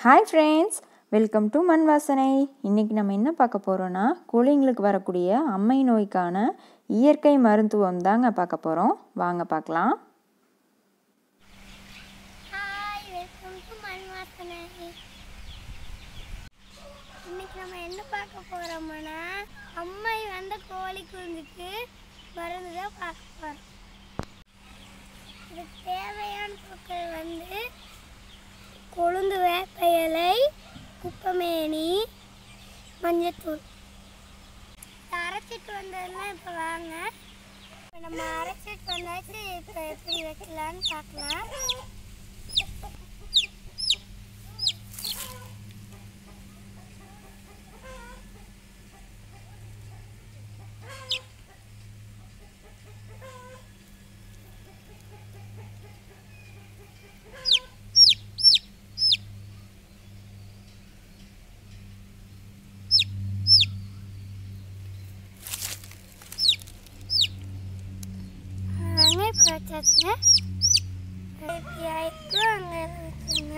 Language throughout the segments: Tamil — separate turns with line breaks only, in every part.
ஹாய் ஃப்ரெண்ட்ஸ் வெல்கம் டு மண் வாசனை இன்றைக்கி நம்ம என்ன பார்க்க போகிறோன்னா கோழிங்களுக்கு வரக்கூடிய அம்மை நோய்க்கான இயற்கை மருத்துவம் தாங்க பார்க்க போகிறோம் வாங்க பார்க்கலாம்
ஹாய் வெல்கம் டு மண் வாசனை இன்னைக்கு நம்ம என்ன பார்க்க போறோம்னா அம்மை வந்த கோழி குஞ்சுக்கு மருந்து தான் பார்க்க போறோம் இதுக்கு தேவையான பொருட்கள் வந்து கொழுந்து வேப்ப இலை குப்பமேனி மஞ்சத்தூள் இதை அரைச்சிட்டு வந்ததுன்னா இப்போ வாங்க இப்போ நம்ம அரைச்சிட்டு வந்தாச்சு இப்போ எப்படி வைக்கலான்னு பார்க்கலாம் அங்கே இப்போ வச்சாச்சுங்க இப்படி ஆயிட்டு அங்கே வச்சுருங்க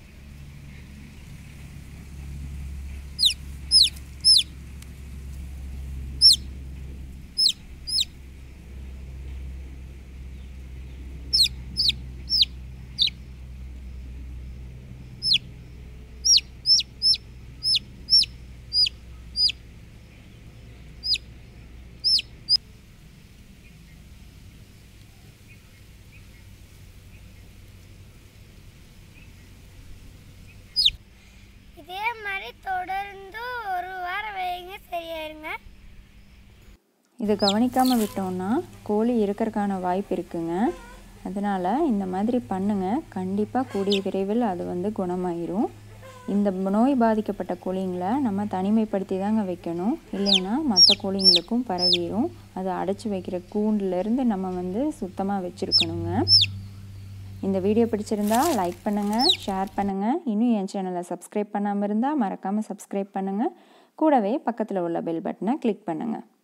இதே மாதிரி தொடர்ந்து ஒரு வாரம் வைங்க சரியாயிருங்க
இதை கவனிக்காமல் விட்டோம்னா கோழி இருக்கிறதுக்கான வாய்ப்பு இருக்குங்க அதனால் இந்த மாதிரி பண்ணுங்கள் கண்டிப்பாக கூடிய விரைவில் அது வந்து குணமாயிரும் இந்த நோய் பாதிக்கப்பட்ட கோழிங்களை நம்ம தனிமைப்படுத்தி தாங்க வைக்கணும் இல்லைன்னா மற்ற கோழிங்களுக்கும் பரவிடும் அதை அடைச்சி வைக்கிற கூண்டுலேருந்து நம்ம வந்து சுத்தமாக வச்சுருக்கணுங்க இந்த வீடியோ பிடிச்சிருந்தா லைக் பண்ணுங்கள் ஷேர் பண்ணுங்கள் இன்னும் என் சேனலை சப்ஸ்கிரைப் பண்ணாமல் இருந்தால் மறக்காமல் சப்ஸ்கிரைப் பண்ணுங்கள் கூடவே பக்கத்தில் உள்ள பெல் பட்டனை கிளிக் பண்ணுங்கள்